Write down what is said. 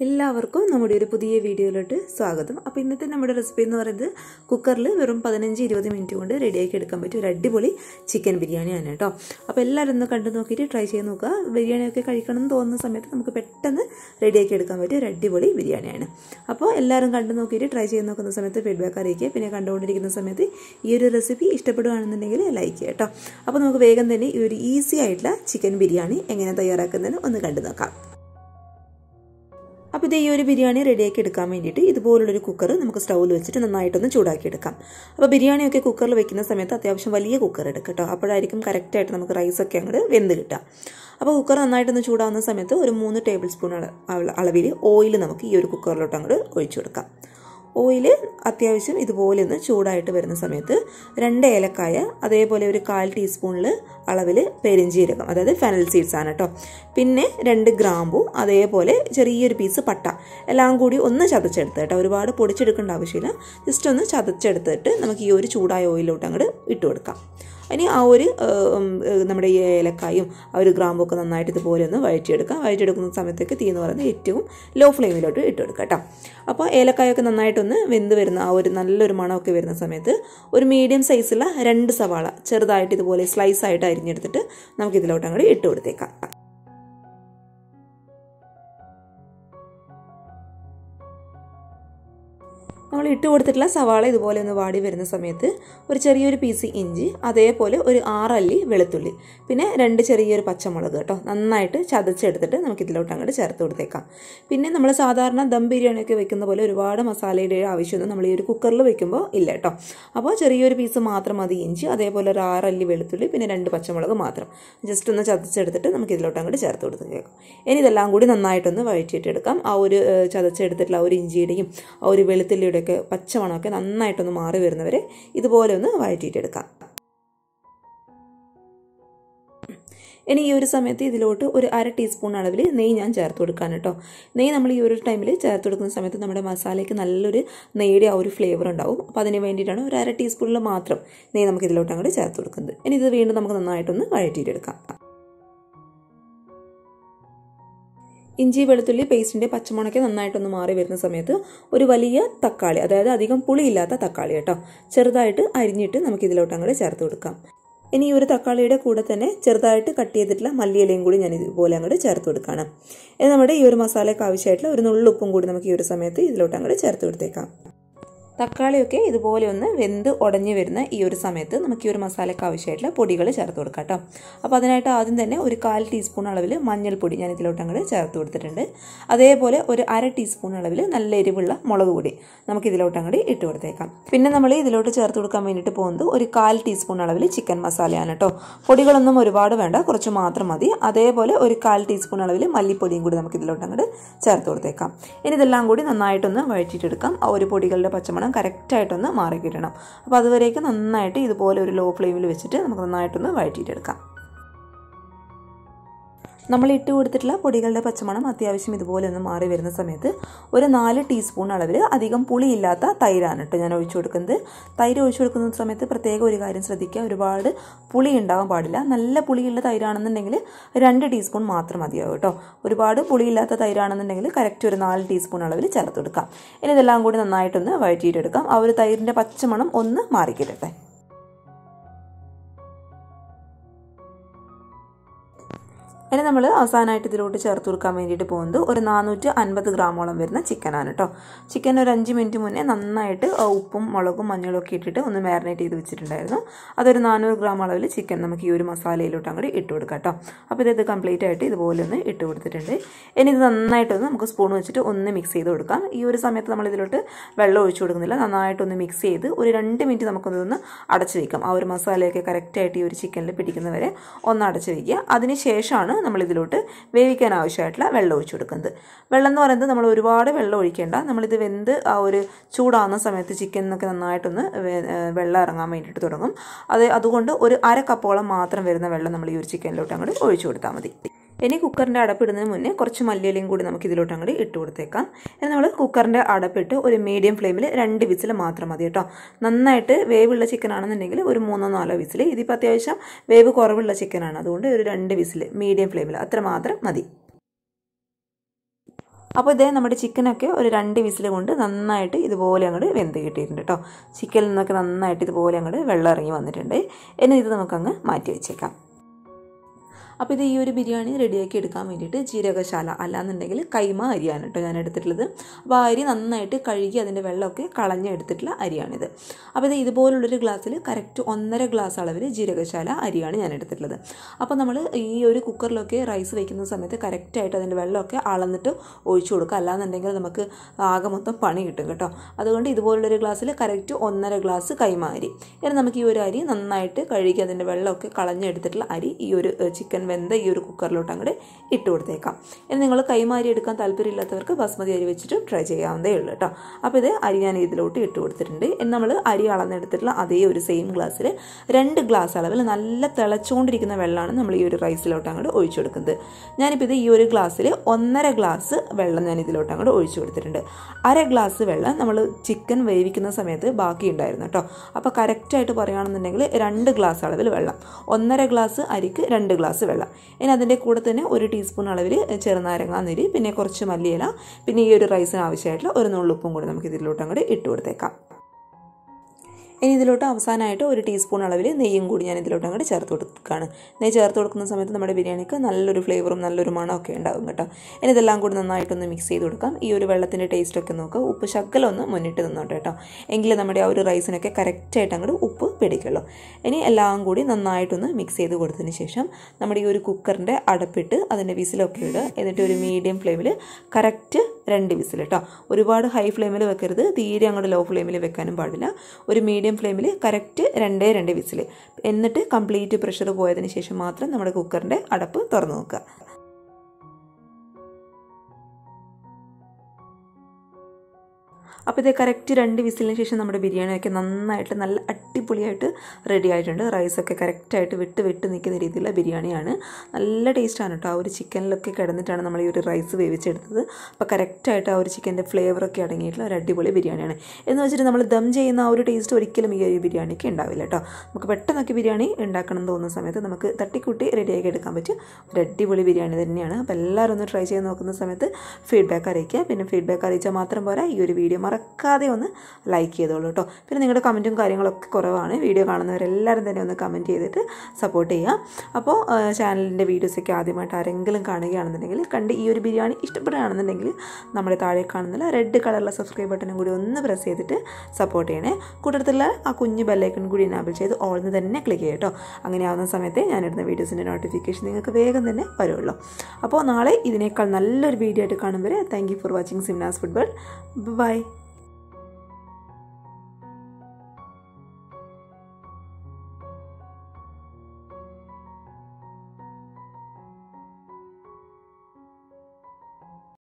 എല്ലാവർക്കും നമ്മുടെ ഒരു പുതിയ വീഡിയോയിലോട്ട് സ്വാഗതം അപ്പോൾ ഇന്നത്തെ നമ്മുടെ റെസിപ്പി എന്ന് പറയുന്നത് കുക്കറിൽ വെറും പതിനഞ്ച് ഇരുപത് മിനിറ്റ് കൊണ്ട് റെഡിയാക്കി എടുക്കാൻ പറ്റിയ ഒരു അടിപൊളി ചിക്കൻ ബിരിയാണിയാണ് കേട്ടോ അപ്പോൾ എല്ലാവരും ഒന്ന് കണ്ടു നോക്കിയിട്ട് ട്രൈ ചെയ്ത് നോക്കുക ബിരിയാണിയൊക്കെ കഴിക്കണം എന്ന് തോന്നുന്ന സമയത്ത് നമുക്ക് പെട്ടെന്ന് റെഡിയാക്കി എടുക്കാൻ പറ്റിയ ഒരു അടിപൊളി ബിരിയാണിയാണ് അപ്പോൾ എല്ലാവരും കണ്ടു നോക്കിയിട്ട് ട്രൈ ചെയ്ത് നോക്കുന്ന സമയത്ത് ഫീഡ്ബാക്ക് അറിയിക്കുക പിന്നെ കണ്ടുകൊണ്ടിരിക്കുന്ന സമയത്ത് ഈ ഒരു റെസിപ്പി ഇഷ്ടപ്പെടുകയാണെന്നുണ്ടെങ്കിൽ ലൈക്ക് ചെയ്യുക കേട്ടോ അപ്പോൾ നമുക്ക് വേഗം തന്നെ ഈ ഒരു ഈസി ആയിട്ടുള്ള ചിക്കൻ ബിരിയാണി എങ്ങനെ തയ്യാറാക്കുന്നതെന്ന് ഒന്ന് കണ്ടു നോക്കാം അപ്പോൾ ഇത് ഈ ഒരു ബിരിയാണി റെഡിയാക്കി എടുക്കാൻ വേണ്ടിയിട്ട് ഇതുപോലുള്ളൊരു കുക്കർ നമുക്ക് സ്റ്റൗവിൽ വെച്ചിട്ട് നന്നായിട്ടൊന്ന് ചൂടാക്കി എടുക്കാം അപ്പോൾ ബിരിയാണിയൊക്കെ കുക്കറിൽ വെക്കുന്ന സമയത്ത് അത്യാവശ്യം വലിയ കുക്കർ എടുക്കുക കേട്ടോ അപ്പോഴായിരിക്കും കറക്റ്റായിട്ട് നമുക്ക് റൈസൊക്കെ അങ്ങോട്ട് വെന്ത് കിട്ടുക അപ്പോൾ കുക്കർ നന്നായിട്ടൊന്ന് ചൂടാവുന്ന സമയത്ത് ഒരു മൂന്ന് ടേബിൾ സ്പൂൺ അളവിൽ ഓയിൽ നമുക്ക് ഈ ഒരു കുക്കറിലോട്ട് അങ്ങോട്ട് ഒഴിച്ചു കൊടുക്കാം ഓയിൽ അത്യാവശ്യം ഇതുപോലെ ഒന്ന് ചൂടായിട്ട് വരുന്ന സമയത്ത് രണ്ട് ഏലക്കായ അതേപോലെ ഒരു കാൽ ടീസ്പൂണിൽ അളവിൽ പെരിഞ്ചീരകം അതായത് ഫെനൽ സീഡ്സ് ആണ് കേട്ടോ പിന്നെ രണ്ട് ഗ്രാമ്പു അതേപോലെ ചെറിയൊരു പീസ് പട്ട എല്ലാം കൂടി ഒന്ന് ചതച്ചെടുത്ത് കേട്ടോ ഒരുപാട് പൊടിച്ചെടുക്കേണ്ട ആവശ്യമില്ല ജസ്റ്റ് ഒന്ന് ചതച്ചെടുത്തിട്ട് നമുക്ക് ഈ ഒരു ചൂടായ ഓയിലോട്ട് അങ്ങോട്ട് ഇട്ട് കൊടുക്കാം ഇനി ആ ഒരു നമ്മുടെ ഈ ഏലക്കായും ആ ഒരു ഗ്രാമ്പൊക്കെ നന്നായിട്ട് ഇതുപോലെ ഒന്ന് വഴറ്റിയെടുക്കാം വഴറ്റിയെടുക്കുന്ന സമയത്തേക്ക് തീ എന്ന് പറയുന്നത് ഏറ്റവും ലോ ഫ്ലെയിമിലോട്ട് ഇട്ട് കൊടുക്കുക കേട്ടോ അപ്പോൾ ഏലക്കായൊക്കെ നന്നായിട്ടൊന്ന് വെന്ത് വരുന്ന ആ ഒരു നല്ലൊരു മണമൊക്കെ വരുന്ന സമയത്ത് ഒരു മീഡിയം സൈസുള്ള രണ്ട് സവാള ചെറുതായിട്ട് ഇതുപോലെ സ്ലൈസ് ആയിട്ട് അരിഞ്ഞെടുത്തിട്ട് നമുക്ക് ഇതിലോട്ട് അങ്ങോട്ട് ഇട്ട് കൊടുത്തേക്കാം നമ്മൾ ഇട്ട് കൊടുത്തിട്ടുള്ള സവാള ഇതുപോലെ ഒന്ന് വാടി വരുന്ന സമയത്ത് ഒരു ചെറിയൊരു പീസ് ഇഞ്ചി അതേപോലെ ഒരു ആറല്ലി വെളുത്തുള്ളി പിന്നെ രണ്ട് ചെറിയൊരു പച്ചമുളക് കേട്ടോ നന്നായിട്ട് ചതച്ചെടുത്തിട്ട് നമുക്ക് ഇതിലോട്ട് അങ്ങോട്ട് ചേർത്ത് കൊടുത്തേക്കാം പിന്നെ നമ്മൾ സാധാരണ ദം ബിരിയാണിയൊക്കെ വെക്കുന്ന പോലെ ഒരുപാട് മസാലയുടെ ആവശ്യമൊന്നും നമ്മൾ ഈ ഒരു കുക്കറിൽ വെക്കുമ്പോൾ ഇല്ല കേട്ടോ അപ്പോൾ ചെറിയൊരു പീസ് മാത്രം മതി ഇഞ്ചി അതേപോലെ ഒരു ആറല്ലി വെളുത്തുള്ളി പിന്നെ രണ്ട് പച്ചമുളക് മാത്രം ജസ്റ്റ് ഒന്ന് ചതച്ചെടുത്തിട്ട് നമുക്ക് ഇതിലോട്ട് അങ്ങോട്ട് ചേർത്ത് കൊടുത്തേക്കാം ഇനി ഇതെല്ലാം കൂടി നന്നായിട്ടൊന്ന് വഴറ്റിയിട്ടെടുക്കാം ആ ഒരു ചതച്ചെടുത്തിട്ടുള്ള ആ ഒരു ഇഞ്ചിയുടെയും ആ ഒരു വെളുത്തുള്ളിയുടെ ഒക്കെ പച്ചമണമൊക്കെ നന്നായിട്ടൊന്ന് മാറി വരുന്നവരെ ഇതുപോലെ ഒന്ന് വഴറ്റിയിട്ടെടുക്കാം ഇനി ഈ ഒരു സമയത്ത് ഇതിലോട്ട് ഒരു അര ടീസ്പൂൺ അളവിൽ നെയ്യ് ഞാൻ ചേർത്ത് കൊടുക്കാൻ കേട്ടോ നെയ്യ് നമ്മൾ ഈ ഒരു ടൈമിൽ ചേർത്ത് കൊടുക്കുന്ന സമയത്ത് നമ്മുടെ മസാലയ്ക്ക് നല്ലൊരു നെയ്യുടെ ആ ഒരു ഫ്ലേവർ ഉണ്ടാവും അപ്പോൾ അതിന് വേണ്ടിയിട്ടാണ് ഒരു അര ടീസ്പൂണിൽ മാത്രം നെയ്യ് നമുക്ക് ഇതിലോട്ട് അങ്ങോട്ട് ചേർത്ത് കൊടുക്കുന്നത് ഇനി ഇത് വീണ്ടും നമുക്ക് നന്നായിട്ടൊന്ന് വഴറ്റിയിട്ടെടുക്കാം ഇഞ്ചി വെളുത്തുള്ളി പേസ്റ്റിൻ്റെ പച്ചമുളക് നന്നായിട്ടൊന്ന് മാറി വരുന്ന സമയത്ത് ഒരു വലിയ തക്കാളി അതായത് അധികം പുളിയില്ലാത്ത തക്കാളി കേട്ടോ ചെറുതായിട്ട് അരിഞ്ഞിട്ട് നമുക്ക് ഇതിലോട്ട് അങ്ങോട്ട് ചേർത്ത് കൊടുക്കാം ഇനി ഈ ഒരു തക്കാളിയുടെ കൂടെ തന്നെ ചെറുതായിട്ട് കട്ട് ചെയ്തിട്ടുള്ള മല്ലിയിലയും കൂടി ഞാൻ ഇതുപോലെ അങ്ങോട്ട് ചേർത്ത് കൊടുക്കണം ഇത് നമ്മുടെ ഈ ഒരു മസാലയ്ക്ക് ആവശ്യമായിട്ടുള്ള ഒരു നുള്ളുപ്പും കൂടി നമുക്ക് ഈ ഒരു സമയത്ത് ഇതിലോട്ട് അങ്ങോട്ട് ചേർത്ത് കൊടുത്തേക്കാം തക്കാളിയൊക്കെ ഇതുപോലെ ഒന്ന് വെന്ത് ഉടഞ്ഞു വരുന്ന ഈ ഒരു സമയത്ത് നമുക്ക് ഈ ഒരു മസാലയ്ക്ക് ആവശ്യമായിട്ടുള്ള പൊടികൾ ചേർത്ത് കൊടുക്കാം കേട്ടോ അപ്പോൾ അതിനായിട്ട് ആദ്യം തന്നെ ഒരു കാൽ ടീസ്പൂൺ അളവിൽ മഞ്ഞൾപ്പൊടി ഞാൻ ഇതിലോട്ട് അങ്ങോട്ട് ചേർത്ത് കൊടുത്തിട്ടുണ്ട് അതേപോലെ ഒരു അര ടീസ്പൂൺ അളവിൽ നല്ല എരിവുള്ള മുളക് പൊടി നമുക്ക് ഇതിലോട്ട് അങ്ങോട്ട് ഇട്ട് കൊടുത്തേക്കാം പിന്നെ നമ്മൾ ഇതിലോട്ട് ചേർത്ത് കൊടുക്കാൻ വേണ്ടിയിട്ട് പോകുന്നത് ഒരു കാൽ ടീസ്പൂൺ അളവിൽ ചിക്കൻ മസാലയാണ് കേട്ടോ പൊടികളൊന്നും ഒരുപാട് വേണ്ട കുറച്ച് മാത്രം മതി അതേപോലെ ഒരു കാൽ ടീസ്പൂൺ അളവിൽ മല്ലിപ്പൊടിയും കൂടി നമുക്ക് ഇതിലോട്ട് അങ്ങോട്ട് ചേർത്ത് കൊടുത്തേക്കാം ഇനി ഇതെല്ലാം കൂടി നന്നായിട്ടൊന്ന് വഴറ്റിയിട്ടെടുക്കാം ആ ഒരു പൊടികളുടെ പച്ചമണം കറക്റ്റായിട്ടൊന്ന് മാറി കിട്ടണം അപ്പോൾ അതുവരേക്ക് നന്നായിട്ട് ഇതുപോലെ ഒരു ലോ ഫ്ലെയിമിൽ വെച്ചിട്ട് നമുക്ക് നന്നായിട്ടൊന്ന് വഴറ്റിയിട്ടെടുക്കാം നമ്മൾ ഇട്ട് കൊടുത്തിട്ടുള്ള പൊടികളുടെ പച്ചമണം അത്യാവശ്യം ഇതുപോലെ ഒന്ന് മാറി വരുന്ന സമയത്ത് ഒരു നാല് ടീസ്പൂൺ അളവിൽ അധികം പുളിയില്ലാത്ത തൈരാണ് കേട്ടോ ഞാൻ ഒഴിച്ചു കൊടുക്കുന്നത് തൈര് ഒഴിച്ചു കൊടുക്കുന്ന സമയത്ത് പ്രത്യേക ഒരു കാര്യം ശ്രദ്ധിക്കുക ഒരുപാട് പുളി ഉണ്ടാവാൻ പാടില്ല നല്ല പുളിയുള്ള തൈരാണെന്നുണ്ടെങ്കിൽ രണ്ട് ടീസ്പൂൺ മാത്രം മതിയാവും കേട്ടോ ഒരുപാട് പുളിയില്ലാത്ത തൈരാണെന്നുണ്ടെങ്കിൽ കറക്റ്റ് ഒരു നാല് ടീസ്പൂൺ അളവിൽ ചേർത്ത് കൊടുക്കാം ഇനി ഇതെല്ലാം കൂടി നന്നായിട്ടൊന്ന് വഴറ്റിയിട്ടെടുക്കാം ആ ഒരു തൈരിൻ്റെ പച്ചമണം ഒന്ന് മാറിക്കിട്ടട്ടെ ഇനി നമ്മൾ അവസാനമായിട്ട് ഇതിലോട്ട് ചേർത്ത് കൊടുക്കാൻ വേണ്ടിയിട്ട് പോകുന്നത് ഒരു നാനൂറ്റി അൻപത് ഗ്രാമോളം വരുന്ന ചിക്കനാണ് കേട്ടോ ചിക്കൻ ഒരു അഞ്ച് മിനിറ്റ് മുന്നേ നന്നായിട്ട് ഉപ്പും മുളകും മഞ്ഞളും ഒക്കെ ഇട്ടിട്ട് ഒന്ന് മാരിനേറ്റ് ചെയ്ത് വെച്ചിട്ടുണ്ടായിരുന്നു അതൊരു നാനൂറ് ഗ്രാം അളവിൽ ചിക്കൻ നമുക്ക് ഈ ഒരു മസാലയിലോട്ട് അങ്ങോട്ട് ഇട്ട് കൊടുക്കാം കേട്ടോ അപ്പോൾ ഇത് കംപ്ലീറ്റ് ആയിട്ട് ഇതുപോലെ ഒന്ന് ഇട്ട് കൊടുത്തിട്ടുണ്ട് ഇനി ഇത് നന്നായിട്ടൊന്ന് നമുക്ക് സ്പൂൺ വെച്ചിട്ട് ഒന്ന് മിക്സ് ചെയ്ത് കൊടുക്കാം ഈ ഒരു സമയത്ത് നമ്മൾ ഇതിലോട്ട് വെള്ളം ഒഴിച്ചു കൊടുക്കുന്നില്ല നന്നായിട്ടൊന്ന് മിക്സ് ചെയ്ത് ഒരു രണ്ട് മിനിറ്റ് നമുക്കൊന്ന് അടച്ചു വയ്ക്കാം ആ ഒരു മസാലയൊക്കെ കറക്റ്റായിട്ട് ഈ ഒരു ചിക്കനിൽ പിടിക്കുന്നവരെ ഒന്ന് അടച്ചു വയ്ക്കുക അതിന് ശേഷമാണ് നമ്മൾ ഇതിലോട്ട് വേവിക്കാൻ ആവശ്യമായിട്ടുള്ള വെള്ളം ഒഴിച്ചു കൊടുക്കുന്നത് വെള്ളം എന്ന് പറയുന്നത് നമ്മൾ ഒരുപാട് വെള്ളം ഒഴിക്കേണ്ട നമ്മളിത് വെന്ത് ആ ഒരു ചൂടാവുന്ന സമയത്ത് ചിക്കനൊക്കെ നന്നായിട്ടൊന്ന് വെള്ളം ഇറങ്ങാൻ വേണ്ടിയിട്ട് തുടങ്ങും അത് അതുകൊണ്ട് ഒരു അര കപ്പോളം മാത്രം വരുന്ന വെള്ളം നമ്മൾ ഈ ഒരു ചിക്കനിലോട്ട് അങ്ങോട്ട് ഒഴിച്ചു കൊടുത്താൽ മതി ഇനി കുക്കറിൻ്റെ അടപ്പിടുന്നതിന് മുന്നേ കുറച്ച് മല്ലിയിലയും കൂടി നമുക്ക് ഇതിലോട്ട് അങ്ങോട്ട് ഇട്ട് കൊടുത്തേക്കാം ഇനി നമ്മൾ കുക്കറിൻ്റെ അടപ്പിട്ട് ഒരു മീഡിയം ഫ്ലെയിമിൽ രണ്ട് വിസിൽ മാത്രം മതി കേട്ടോ നന്നായിട്ട് വേവുള്ള ചിക്കൻ ആണെന്നുണ്ടെങ്കിൽ ഒരു മൂന്നോ നാലോ വിസിൽ ഇതിപ്പോൾ അത്യാവശ്യം വേവ് കുറവുള്ള ചിക്കനാണ് അതുകൊണ്ട് ഒരു രണ്ട് വിസിൽ മീഡിയം ഫ്ലെയിമിൽ അത്ര മാത്രം മതി അപ്പോൾ ഇതേ നമ്മുടെ ചിക്കനൊക്കെ ഒരു രണ്ട് വിസിൽ കൊണ്ട് നന്നായിട്ട് ഇതുപോലെ അങ്ങോട്ട് വെന്ത് കിട്ടിയിട്ടുണ്ട് കേട്ടോ ചിക്കനിൽ നിന്നൊക്കെ നന്നായിട്ട് ഇതുപോലെ അങ്ങോട്ട് വെള്ളം ഇറങ്ങി വന്നിട്ടുണ്ട് ഇനി ഇത് നമുക്കങ്ങ് മാറ്റി വെച്ചേക്കാം അപ്പോൾ ഇത് ഈ ഒരു ബിരിയാണി റെഡിയാക്കി എടുക്കാൻ വേണ്ടിയിട്ട് ജീരകശാല അല്ലാന്നുണ്ടെങ്കിൽ കൈമ അരിയാണ് കേട്ടോ ഞാൻ എടുത്തിട്ടുള്ളത് അപ്പോൾ ആ അരി നന്നായിട്ട് കഴുകി അതിൻ്റെ വെള്ളമൊക്കെ കളഞ്ഞെടുത്തിട്ടുള്ള അരിയാണിത് അപ്പോൾ ഇത് ഇതുപോലുള്ളൊരു ഗ്ലാസ്സിൽ കറക്റ്റ് ഒന്നര ഗ്ലാസ് അളവിൽ ജീരകശാല അരിയാണ് ഞാൻ എടുത്തിട്ടുള്ളത് അപ്പോൾ നമ്മൾ ഈ ഒരു കുക്കറിലൊക്കെ റൈസ് വയ്ക്കുന്ന സമയത്ത് കറക്റ്റായിട്ട് അതിൻ്റെ വെള്ളമൊക്കെ അളന്നിട്ട് ഒഴിച്ചു കൊടുക്കുക അല്ലാന്നുണ്ടെങ്കിൽ നമുക്ക് ആകെ മൊത്തം പണി കിട്ടും കേട്ടോ അതുകൊണ്ട് ഇതുപോലുള്ളൊരു ഗ്ലാസ്സിൽ കറക്റ്റ് ഒന്നര ഗ്ലാസ് കൈമ അരി ഇനി നമുക്ക് ഈ ഒരു അരി നന്നായിട്ട് കഴുകി അതിൻ്റെ വെള്ളമൊക്കെ കളഞ്ഞെടുത്തിട്ടുള്ള അരി ഈ ഒരു ചിക്കൻ വെന്ത ഈ ഒരു കുക്കറിലോട്ട് അങ്ങോട്ട് ഇട്ട് കൊടുത്തേക്കാം ഇനി നിങ്ങൾ കൈമാരി എടുക്കാൻ താല്പര്യമില്ലാത്തവർക്ക് ബസ്മതി അരി വെച്ചിട്ട് ട്രൈ ചെയ്യാവുന്നതേ ഉള്ളൂ കേട്ടോ അപ്പോൾ ഇത് അരി ഞാൻ ഇതിലോട്ട് ഇട്ട് കൊടുത്തിട്ടുണ്ട് ഇനി നമ്മൾ അരി അളന്നെടുത്തിട്ടുള്ള അതേ ഒരു സെയിം ഗ്ലാസ്സിൽ രണ്ട് ഗ്ലാസ് അളവിൽ നല്ല തിളച്ചുകൊണ്ടിരിക്കുന്ന വെള്ളമാണ് നമ്മൾ ഈ ഒരു റൈസിലോട്ട് അങ്ങോട്ട് ഒഴിച്ചു കൊടുക്കുന്നത് ഞാനിപ്പോൾ ഇത് ഈ ഒരു ഗ്ലാസ്സിൽ ഒന്നര ഗ്ലാസ് വെള്ളം ഞാൻ ഇതിലോട്ട് അങ്ങോട്ട് ഒഴിച്ചു കൊടുത്തിട്ടുണ്ട് അര ഗ്ലാസ് വെള്ളം നമ്മൾ ചിക്കൻ വേവിക്കുന്ന സമയത്ത് ബാക്കി ഉണ്ടായിരുന്നു കേട്ടോ അപ്പോൾ കറക്റ്റായിട്ട് പറയുകയാണെന്നുണ്ടെങ്കിൽ രണ്ട് ഗ്ലാസ് അളവിൽ വെള്ളം ഒന്നര ഗ്ലാസ് അരിക്ക് രണ്ട് ഗ്ലാസ് വെള്ളം ഇനി അതിൻ്റെ കൂടെ തന്നെ ഒരു ടീസ്പൂൺ അളവിൽ ചെറുനാരങ്ങാ നീര് പിന്നെ കുറച്ച് മല്ലിയില പിന്നെ ഈ ഒരു റൈസിന് ആവശ്യമായിട്ടുള്ള ഒരു നുള്ളുപ്പും കൂടി നമുക്ക് ഇതിലോട്ട് അങ്ങോട്ട് ഇട്ട് കൊടുത്തേക്കാം ഇനി ഇതിലോട്ട് അവസാനമായിട്ട് ഒരു ടീസ്പൂൺ അളവിൽ നെയ്യും കൂടി ഞാൻ ഇതിലോട്ട് അങ്ങോട്ട് ചേർത്ത് കൊടുക്കുകയാണ് നെയ്യ് ചേർത്ത് കൊടുക്കുന്ന സമയത്ത് നമ്മുടെ ബിരിയാണിക്ക് നല്ലൊരു ഫ്ലേവറും നല്ലൊരു മണമൊക്കെ ഉണ്ടാകും കേട്ടോ ഇനി ഇതെല്ലാം കൂടി നന്നായിട്ടൊന്ന് മിക്സ് ചെയ്ത് കൊടുക്കാം ഈ ഒരു വെള്ളത്തിൻ്റെ ടേസ്റ്റൊക്കെ നോക്കുക ഉപ്പ് ശക്കലം ഒന്ന് മുന്നിട്ട് നിന്നോട്ടെ കേട്ടോ എങ്കിലും നമ്മുടെ ആ ഒരു റൈസിനൊക്കെ കറക്റ്റായിട്ട് അങ്ങോട്ട് ഉപ്പ് പിടിക്കുള്ളൂ ഇനി എല്ലാം കൂടി നന്നായിട്ടൊന്ന് മിക്സ് ചെയ്ത് കൊടുത്തതിന് ശേഷം നമ്മുടെ ഈ ഒരു കുക്കറിൻ്റെ അടപ്പിട്ട് അതിൻ്റെ വിസിലൊക്കെ ഇടുക എന്നിട്ട് ഒരു മീഡിയം ഫ്ലെയിമിൽ കറക്റ്റ് രണ്ട് വിസിൽ കേട്ടോ ഒരുപാട് ഹൈ ഫ്ലെയിമിൽ വെക്കരുത് തീരെ അങ്ങോട്ട് ലോ ഫ്ലെയിമിൽ വെക്കാനും പാടില്ല ഒരു മീഡിയം ഫ്ലെയിമിൽ കറക്റ്റ് രണ്ടേ രണ്ട് വിസിൽ എന്നിട്ട് കംപ്ലീറ്റ് പ്രഷർ പോയതിന് ശേഷം മാത്രം നമ്മുടെ കുക്കറിൻ്റെ അടപ്പ് തുറന്നു നോക്കുക അപ്പോൾ ഇത് കറക്റ്റ് രണ്ട് വിസിലിന് ശേഷം നമ്മുടെ ബിരിയാണിയൊക്കെ നന്നായിട്ട് നല്ല അടിപൊളിയായിട്ട് റെഡി ആയിട്ടുണ്ട് റൈസൊക്കെ കറക്റ്റായിട്ട് വിട്ട് വിട്ട് നിൽക്കുന്ന രീതിയിലുള്ള ബിരിയാണിയാണ് നല്ല ടേസ്റ്റാണ് കേട്ടോ ആ ഒരു ചിക്കനിലൊക്കെ കിടന്നിട്ടാണ് നമ്മൾ ഈ ഒരു റൈസ് വേവിച്ചെടുത്തത് അപ്പോൾ കറക്റ്റായിട്ട് ആ ഒരു ചിക്കൻ്റെ ഫ്ലേവറൊക്കെ അടങ്ങിയിട്ടുള്ള ഒരു അടിപൊളി ബിരിയാണിയാണ് എന്ന് വെച്ചിട്ട് നമ്മൾ ദം ചെയ്യുന്ന ആ ഒരു ടേസ്റ്റ് ഒരിക്കലും ഈ ഒരു ബിരിയാണിക്ക് ഉണ്ടാവില്ല കേട്ടോ നമുക്ക് പെട്ടെന്നൊക്കെ ബിരിയാണി ഉണ്ടാക്കണം എന്ന് തോന്നുന്ന സമയത്ത് നമുക്ക് തട്ടിക്കൂട്ടി റെഡിയാക്കി എടുക്കാൻ പറ്റും ഒരു അടിപൊളി ബിരിയാണി തന്നെയാണ് അപ്പോൾ എല്ലാവരും ഒന്ന് ട്രൈ ചെയ്ത് നോക്കുന്ന സമയത്ത് ഫീഡ്ബാക്ക് അറിയിക്കുക പിന്നെ ഫീഡ്ബാക്ക് അറിയിച്ചാൽ മാത്രം പോരാ ഈ ഒരു വീഡിയോ മറക്കാതെ ഒന്ന് ലൈക്ക് ചെയ്തോളൂ കേട്ടോ പിന്നെ നിങ്ങളുടെ കമൻറ്റും കാര്യങ്ങളൊക്കെ കുറവാണ് വീഡിയോ കാണുന്നവരെല്ലാവരും തന്നെ ഒന്ന് കമൻറ്റ് ചെയ്തിട്ട് സപ്പോർട്ട് ചെയ്യുക അപ്പോൾ ചാനലിൻ്റെ വീഡിയോസൊക്കെ ആദ്യമായിട്ട് ആരെങ്കിലും കാണുകയാണെന്നുണ്ടെങ്കിൽ കണ്ട് ഈ ഒരു ബിരിയാണി ഇഷ്ടപ്പെടുകയാണെന്നുണ്ടെങ്കിൽ നമ്മുടെ താഴെ കാണുന്നില്ല റെഡ് കളറിലെ സബ്സ്ക്രൈബ് ബട്ടണും കൂടി ഒന്ന് പ്രസ് ചെയ്തിട്ട് സപ്പോർട്ട് ചെയ്യണേ കൂട്ടത്തിലുള്ള ആ കുഞ്ഞ് ബെല്ലൈക്കൺ കൂടി എനാബിൾ ചെയ്ത് ഓൾന്ന് തന്നെ ക്ലിക്ക് ചെയ്യട്ടോ അങ്ങനെ ആവുന്ന സമയത്ത് ഞാനിടുന്ന വീഡിയോസിൻ്റെ നോട്ടിഫിക്കേഷൻ നിങ്ങൾക്ക് വേഗം തന്നെ വരുള്ളൂ അപ്പോൾ നാളെ ഇതിനേക്കാൾ നല്ലൊരു വീഡിയോ ആയിട്ട് കാണും വരെ thank you for watching Simnas football by